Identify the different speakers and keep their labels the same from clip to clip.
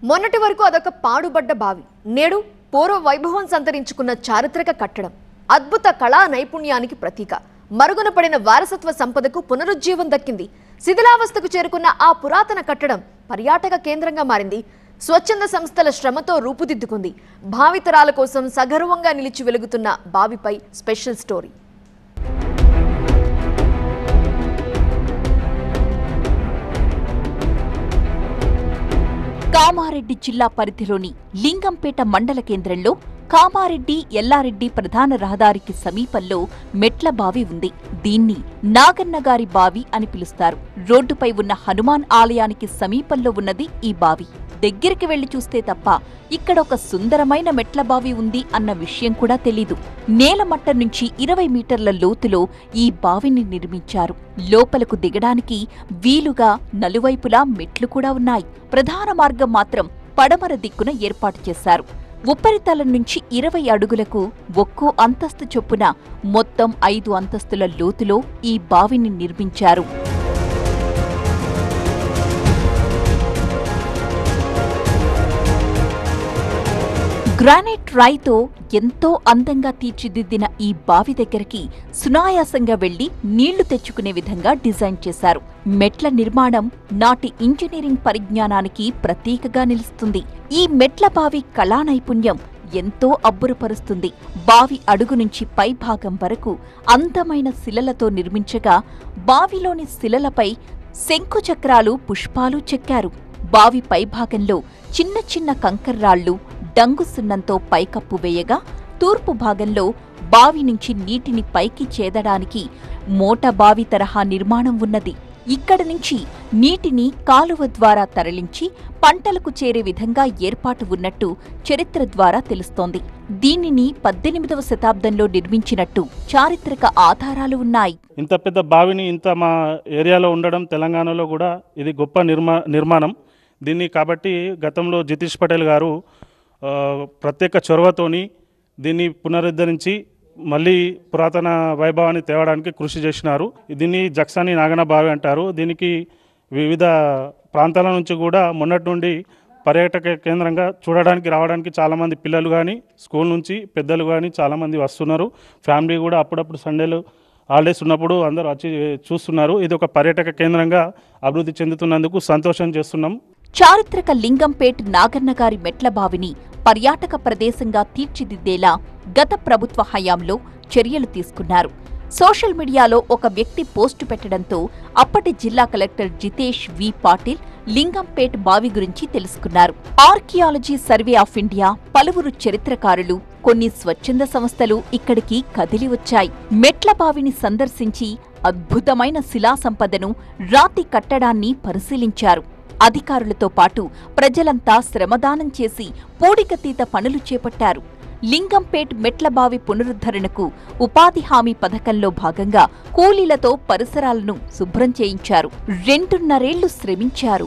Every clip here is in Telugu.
Speaker 1: మొన్నటి వరకు అదొక పాడుబడ్డ బావి నేడు పూర్వ వైభవం సంతరించుకున్న చారిత్రక కట్టడం అద్భుత కళా నైపుణ్యానికి ప్రతీక మరుగున పడిన వారసత్వ సంపదకు పునరుజ్జీవం దక్కింది శిథిలావస్థకు చేరుకున్న ఆ పురాతన కట్టడం పర్యాటక కేంద్రంగా మారింది స్వచ్ఛంద సంస్థల శ్రమతో రూపుదిద్దుకుంది భావితరాల కోసం సగర్వంగా నిలిచి వెలుగుతున్న బావిపై స్పెషల్ స్టోరీ
Speaker 2: కామారెడ్డి జిల్లా పరిధిలోని లింగంపేట మండల కేంద్రంలో కామారెడ్డి ఎల్లారెడ్డి ప్రధాన రహదారికి సమీపంలో మెట్ల బావి ఉంది దీన్ని నాగన్నగారి బావి అని పిలుస్తారు రోడ్డుపై ఉన్న హనుమాన్ ఆలయానికి సమీపంలో ఉన్నది ఈ బావి దగ్గరికి వెళ్లి చూస్తే తప్ప ఇక్కడ ఒక సుందరమైన మెట్ల బావి ఉంది అన్న విషయం కూడా తెలీదు నేలమట్ట నుంచి ఇరవై మీటర్ల లోతులో ఈ బావిని నిర్మించారు లోపలకు దిగడానికి వీలుగా నలువైపులా మెట్లు కూడా ఉన్నాయి ప్రధాన మార్గం మాత్రం పడమర దిక్కున ఏర్పాటు చేశారు ఉపరితలం నుంచి ఇరవై అడుగులకు ఒక్కో అంతస్తు చొప్పున మొత్తం ఐదు అంతస్తుల లోతులో ఈ బావిని నిర్మించారు గ్రానైట్ రాయితో ఎంతో అందంగా తీర్చిదిద్దిన ఈ బావి దగ్గరికి సునాయాసంగా వెళ్లి నీళ్లు తెచ్చుకునే విధంగా డిజైన్ చేశారు మెట్ల నిర్మాణం నాటి ఇంజనీరింగ్ పరిజ్ఞానానికి ప్రతీకగా నిలుస్తుంది ఈ మెట్ల బావి కళా నైపుణ్యం ఎంతో అబ్బురపరుస్తుంది బావి అడుగు నుంచి పై భాగం వరకు అందమైన శిలలతో నిర్మించగా బావిలోని శిలలపై శంకు చక్రాలు పుష్పాలు చెక్కారు బావి పైభాగంలో చిన్న చిన్న కంకర్రాళ్లు డంగు సున్నంతో పైకప్పు వేయగా తూర్పు భాగంలో బావి నుంచి నీటిని పైకి చేదడానికి మోట బావి తరహా నిర్మాణం ఉన్నది ఇక్కడి నుంచి నీటిని కాలువ ద్వారా తరలించి పంటలకు చేరే విధంగా ఏర్పాటు ఉన్నట్టు చరిత్ర ద్వారా తెలుస్తోంది దీనిని పద్దెనిమిదవ శతాబ్దంలో నిర్మించినట్టు చారిత్రక ఆధారాలు ఉన్నాయి
Speaker 3: ఇంత పెద్ద బావిని ఇంత మా ఏరియాలో ఉండడం తెలంగాణలో కూడా ఇది గొప్ప నిర్మా నిర్మాణం దీన్ని కాబట్టి గతంలో జితీష్ పటేల్ గారు ఆ, ప్రత్యేక చొరవతోని దీన్ని పునరుద్ధరించి మళ్ళీ పురాతన వైభవాన్ని తేవడానికి కృషి చేసినారు దీన్ని జక్సాని నాగన బావి అంటారు దీనికి వివిధ ప్రాంతాల నుంచి కూడా మొన్నటి నుండి పర్యాటక కేంద్రంగా చూడడానికి రావడానికి చాలామంది పిల్లలు కానీ స్కూల్ నుంచి పెద్దలు కానీ చాలామంది వస్తున్నారు ఫ్యామిలీ కూడా అప్పుడప్పుడు సండేలు హాలిడేస్ ఉన్నప్పుడు అందరూ వచ్చి చూస్తున్నారు ఇది ఒక పర్యాటక కేంద్రంగా అభివృద్ధి చెందుతున్నందుకు సంతోషం చేస్తున్నాం
Speaker 2: చారిత్రక లింగంపేట్ నాగన్నగారి మెట్ల బావిని పర్యాటక ప్రదేశంగా తీర్చిదిద్దేలా గత ప్రభుత్వ హయాంలో చర్యలు తీసుకున్నారు సోషల్ మీడియాలో ఒక వ్యక్తి పోస్టు పెట్టడంతో అప్పటి జిల్లా కలెక్టర్ జితేష్ వి పాటిల్ లింగంపేట్ బావి గురించి తెలుసుకున్నారు ఆర్కియాలజీ సర్వే ఆఫ్ ఇండియా పలువురు చరిత్రకారులు కొన్ని స్వచ్ఛంద సంస్థలు ఇక్కడికి కదిలి వచ్చాయి మెట్ల బావిని సందర్శించి అద్భుతమైన శిలా సంపదను రాతి కట్టడాన్ని పరిశీలించారు అధికారులతో పాటు ప్రజలంతా శ్రమదానం చేసి పూడికతీత పనులు చేపట్టారు లింగంపేట్ మెట్లబావి పునరుద్ధరణకు ఉపాధి హామీ పథకంలో భాగంగా కూలీలతో పరిసరాలను శుభ్రం చేయించారు రెండున్నరేళ్లు శ్రమించారు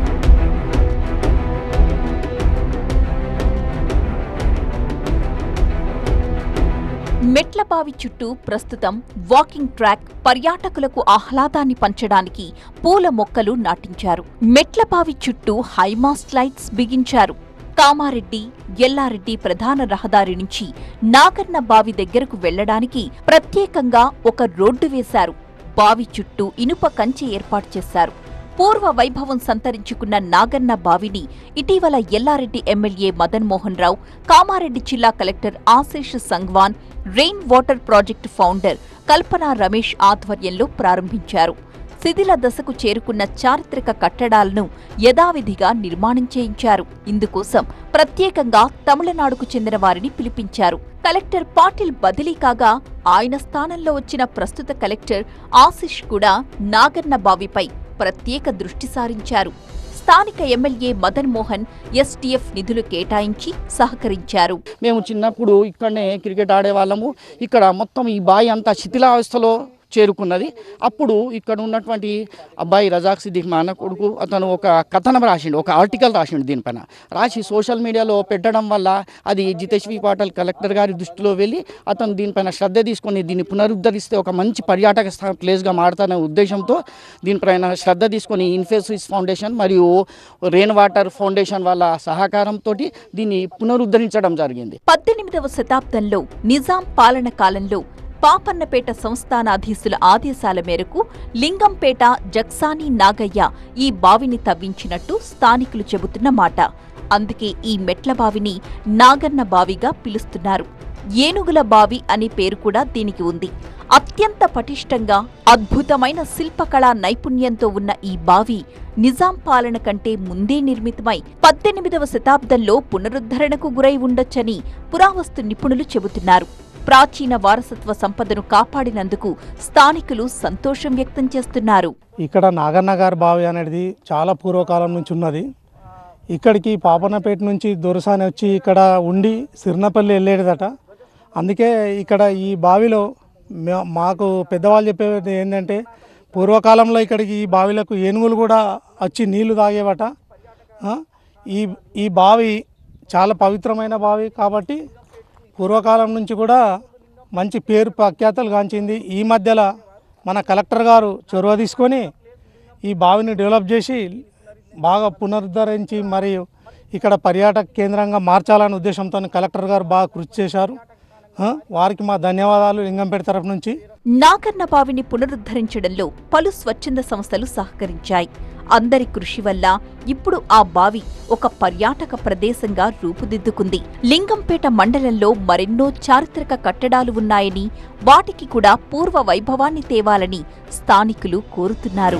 Speaker 2: మెట్లబావి చుట్టూ ప్రస్తుతం వాకింగ్ ట్రాక్ పర్యాటకులకు ఆహ్లాదాన్ని పంచడానికి పూల మొక్కలు నాటించారు మెట్లబావి చుట్టూ హైమాస్ట్ లైట్స్ బిగించారు కామారెడ్డి ఎల్లారెడ్డి ప్రధాన రహదారి నుంచి నాగన్న బావి దగ్గరకు వెళ్లడానికి ప్రత్యేకంగా ఒక రోడ్డు వేశారు బావి చుట్టూ ఇనుప కంచె ఏర్పాటు చేశారు పూర్వ వైభవం సంతరించుకున్న నాగన్న బావిని ఇటీవల ఎల్లారెడ్డి ఎమ్మెల్యే మదన్ మోహన్ రావు కామారెడ్డి జిల్లా collector Ashish Sangwan rain water project founder Kalpana Ramesh ఆధ్వర్యంలో ప్రారంభించారు శిథిల దశకు చేరుకున్న చారిత్రక కట్టడాలను యథావిధిగా నిర్మాణం చేయించారు ఇందుకోసం ప్రత్యేకంగా తమిళనాడుకు చెందిన వారిని పిలిపించారు కలెక్టర్ పాటిల్ బదిలీ కాగా ఆయన స్థానంలో వచ్చిన ప్రస్తుత కలెక్టర్ ఆశిష్ కూడా నాగన్న బావిపై ప్రత్యేక దృష్టి సారించారు స్థానిక ఎమ్మెల్యే మదన్ మోహన్ ఎస్టీఎఫ్ నిధులు కేటాయించి సహకరించారు
Speaker 4: మేము చిన్నప్పుడు ఇక్కడనే క్రికెట్ ఆడేవాళ్ళము ఇక్కడ మొత్తం ఈ బావి అంతా శిథిలావస్థలో చేరుకున్నది అప్పుడు ఇక్కడ ఉన్నటువంటి అబ్బాయి రజాక్ సిద్దిక్ మా అన్న కొడుకు అతను ఒక కథనం రాసిండు ఒక ఆర్టికల్ రాసిండు దీనిపైన రాసి సోషల్ మీడియాలో పెట్టడం వల్ల అది జితేష్ వి పాటల్ కలెక్టర్ గారి దృష్టిలో వెళ్ళి అతను దీనిపైన శ్రద్ధ తీసుకొని దీన్ని పునరుద్ధరిస్తే ఒక మంచి పర్యాటక స్థా- ప్లేస్గా మారుతానే ఉద్దేశంతో దీనిపైన శ్రద్ధ తీసుకొని ఇన్ఫోసిస్ ఫౌండేషన్ మరియు రెయిన్ వాటర్ ఫౌండేషన్ వాళ్ళ సహకారంతో దీన్ని పునరుద్ధరించడం జరిగింది
Speaker 2: పద్దెనిమిదవ శతాబ్దంలో నిజాం పాలన కాలంలో పాపన్నపేట సంస్థానాధీశుల ఆదేశాల మేరకు లింగంపేట జక్సాని నాగయ్య ఈ బావిని తవ్వించినట్టు స్థానికులు చెబుతున్న మాట అందుకే ఈ మెట్ల బావిని నాగన్న బావిగా పిలుస్తున్నారు ఏనుగుల బావి అనే పేరు కూడా దీనికి ఉంది అత్యంత పటిష్టంగా అద్భుతమైన శిల్పకళా నైపుణ్యంతో ఉన్న ఈ బావి నిజాం పాలన కంటే ముందే నిర్మితమై పద్దెనిమిదవ శతాబ్దంలో పునరుద్ధరణకు గురై ఉండొచ్చని పురావస్తు నిపుణులు చెబుతున్నారు ప్రాచీన వారసత్వ సంపదను కాపాడినందుకు స్థానికులు సంతోషం వ్యక్తం చేస్తున్నారు
Speaker 5: ఇక్కడ నాగన్న గారి బావి అనేది చాలా పూర్వకాలం నుంచి ఉన్నది ఇక్కడికి పాపన్నపేట నుంచి దొరసాని వచ్చి ఇక్కడ ఉండి సిరినపల్లి వెళ్ళేదట అందుకే ఇక్కడ ఈ బావిలో మా- మాకు పెద్దవాళ్ళు చెప్పేది ఏంటంటే పూర్వకాలంలో ఇక్కడికి ఈ బావిలకు ఏనుగులు కూడా వచ్చి నీళ్లు తాగేవట ఆ, ఈ ఈ బావి చాలా పవిత్రమైన బావి కాబట్టి పూర్వకాలం నుంచి కూడా మంచి పేరు ప్రఖ్యాతలు గాంచింది ఈ మధ్యలో మన కలెక్టర్ గారు చొరవ తీసుకొని ఈ బావిని డెవలప్ చేసి బాగా పునరుద్ధరించి మరియు ఇక్కడ పర్యాటక కేంద్రంగా మార్చాలనే ఉద్దేశంతో కలెక్టర్ గారు బాగా కృషి చేశారు ఆ, వారికి మా ధన్యవాదాలు లింగంపేట తరఫు నుంచి
Speaker 2: నాగన్న బావిని పునరుద్ధరించడంలో పలు స్వచ్ఛంద సంస్థలు సహకరించాయి అందరి కృషి వల్ల ఇప్పుడు ఆ బావి ఒక పర్యాటక ప్రదేశంగా రూపుదిద్దుకుంది లింగంపేట మండలంలో మరెన్నో చారిత్రక కట్టడాలు ఉన్నాయని వాటికి కూడా పూర్వ వైభవాన్ని తేవాలని స్థానికులు కోరుతున్నారు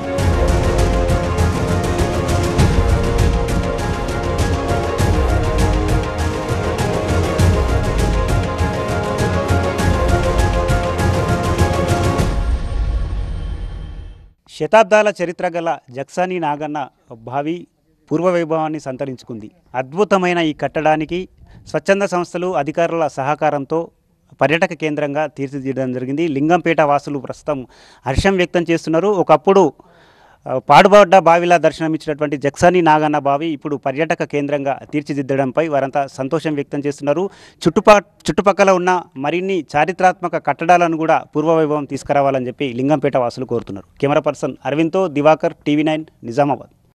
Speaker 6: శతాబ్దాల చరిత్ర గల జక్సాని నాగన్న భావి పూర్వ వైభవాన్ని సంతరించుకుంది అద్భుతమైన ఈ కట్టడానికి స్వచ్ఛంద సంస్థలు అధికారుల సహకారంతో పర్యాటక కేంద్రంగా తీర్చిదిద్దడం జరిగింది లింగంపేట వాసులు ప్రస్తుతం హర్షం వ్యక్తం చేస్తున్నారు ఒకప్పుడు ఆ, పాడుబడ్డ బావిలా దర్శనమిచ్చినటువంటి జక్సాని నాగన్న బావి ఇప్పుడు పర్యాటక కేంద్రంగా తీర్చిదిద్దడంపై వారంతా సంతోషం వ్యక్తం చేస్తున్నారు చుట్టుప చుట్టుపక్కల ఉన్న మరిన్ని చారిత్రాత్మక కట్టడాలను కూడా పూర్వవైభవం తీసుకురావాలని చెప్పి లింగంపేట వాసులు కోరుతున్నారు కెమెరా పర్సన్ అరవింద్తో దివాకర్ టీవీ నైన్ నిజామాబాద్